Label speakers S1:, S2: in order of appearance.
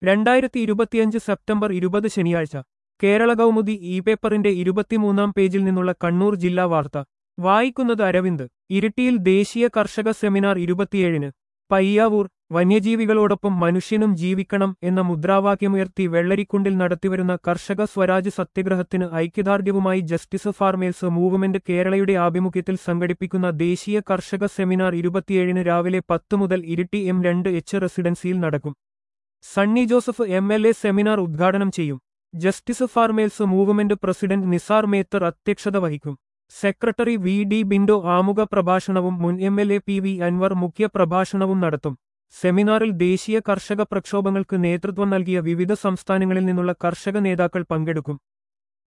S1: രണ്ടായിരത്തി ഇരുപത്തിയഞ്ച് സെപ്റ്റംബർ ഇരുപത് ശനിയാഴ്ച കേരള കൗമുദി ഇ പേപ്പറിന്റെ ഇരുപത്തിമൂന്നാം പേജിൽ നിന്നുള്ള കണ്ണൂർ ജില്ലാ വാർത്ത വായിക്കുന്നത് അരവിന്ദ് ഇരിട്ടിയിൽ ദേശീയ കർഷക സെമിനാർ ഇരുപത്തിയേഴിന് പയ്യാവൂർ വന്യജീവികളോടൊപ്പം മനുഷ്യനും ജീവിക്കണം എന്ന മുദ്രാവാക്യമുയർത്തി വെള്ളരിക്കുണ്ടിൽ നടത്തിവരുന്ന കർഷക സ്വരാജ് സത്യഗ്രഹത്തിന് ഐക്യദാർഢ്യവുമായി ജസ്റ്റിസ് ഫാർമേഴ്സ് മൂവ്മെന്റ് കേരളയുടെ ആഭിമുഖ്യത്തിൽ സംഘടിപ്പിക്കുന്ന ദേശീയ കർഷക സെമിനാർ ഇരുപത്തിയേഴിന് രാവിലെ പത്ത് മുതൽ ഇരിട്ടി എം രണ്ട് എച്ച് റെസിഡൻസിയിൽ നടക്കും Sunny Joseph M L A seminar ഉദ്ഘാടനം ചെയ്യും justice farmers movement president Nisar Methar അധ്യക്ഷത വഹിക്കും സെക്രട്ടറി വി ഡി ബിൻഡോ ആമുഖ പ്രഭാഷണവും മുൻ M L A P V Anvar മുഖ്യ പ്രഭാഷണവും നടത്തും സെമിനാറിൽ ദേശീയ കർഷക പ്രക്ഷോഭങ്ങൾക്ക് നേതൃത്വം നൽകിയ വിവിധ സംസ്ഥാനങ്ങളിൽ നിന്നുള്ള കർഷക നേതാക്കൾ പങ്കെടുക്കും